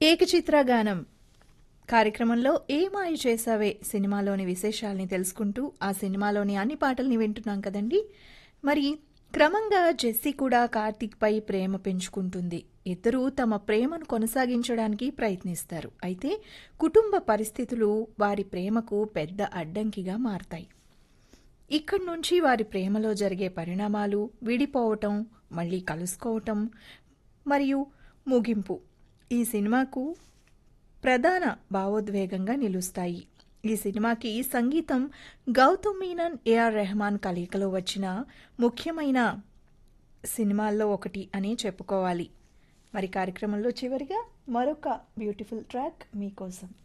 ఏకచిత్ర గానం కార్యక్రమంలో ఏ మాయ చేసావే సినిమాలోని విశేషాల్ని తెలుసుకుంటూ ఆ సినిమాలోని అన్ని పాటల్ని వింటున్నాం కదండి మరి క్రమంగా జెస్సీ కూడా కార్తీక్పై ప్రేమ పెంచుకుంటుంది ఇద్దరూ తమ ప్రేమను కొనసాగించడానికి ప్రయత్నిస్తారు అయితే కుటుంబ పరిస్థితులు వారి ప్రేమకు పెద్ద అడ్డంకిగా మారతాయి ఇక్కడి నుంచి వారి ప్రేమలో జరిగే పరిణామాలు విడిపోవటం మళ్ళీ కలుసుకోవటం మరియు ముగింపు ఈ సినిమాకు ప్రధాన భావోద్వేగంగా నిలుస్తాయి ఈ సినిమాకి సంగీతం గౌతమ్ మీనన్ ఏఆర్ రెహమాన్ కలయికలో వచ్చిన ముఖ్యమైన సినిమాల్లో ఒకటి అని చెప్పుకోవాలి మరి కార్యక్రమంలో చివరిగా మరొక బ్యూటిఫుల్ ట్రాక్ మీకోసం